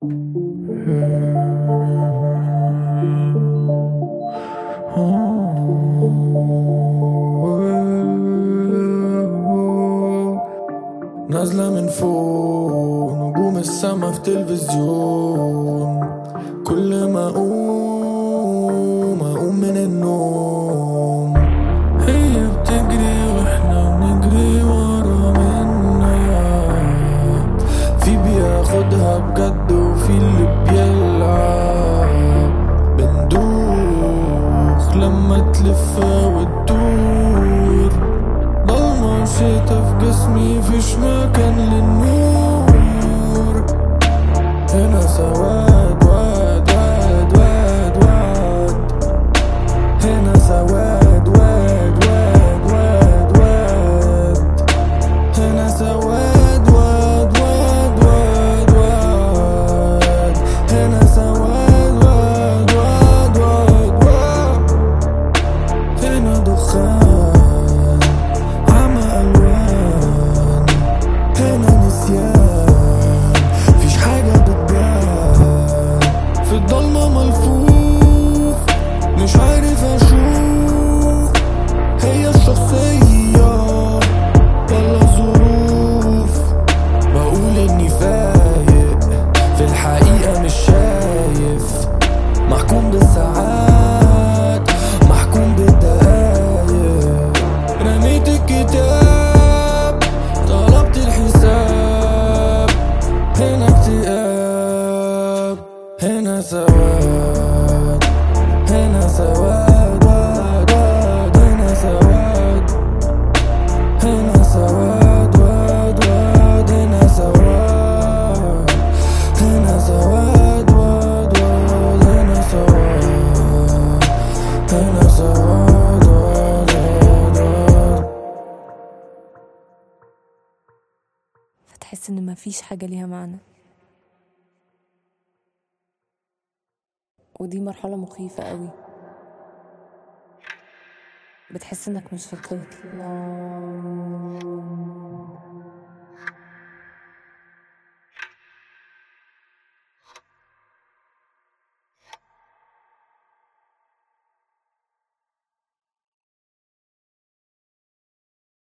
نازلة من فوق نجوم السما في تلفزيون كل ما اقوم اقوم من النوم هي بتجري واحنا بنجري ورا منها في بياخدها بجد وفي اللي بيلعب بندوخ لما تلف وتدور ضلمة وشتا في جسمي فيش مكان للنور هنا سواد واد واد واد واد هنا سواد واد واد واد واد هنا سواد واد واد واد واد هنا سواد واد واد واد واد هنا دخان عمى ألوان هنا نسيان مفيش حاجة بتبان في الضلمة ملفوف مش عارف أشوف هي الشخصية ولا الظروف بقول إني فايق في الحقيقة مش شايف محكوم بالساعات محكوم بالدقايق رميت الكتاب طلبت الحساب هنا اكتئاب هنا سواد هنا سواد واد واد هنا سواد هنا سواد واد واد هنا سواد هنا سواد واد واد هنا سواد هنا سواد واد واد واد فتحس ان مفيش حاجة ليها معنى ودي مرحلة مخيفة قوي بتحس انك مش هتطلع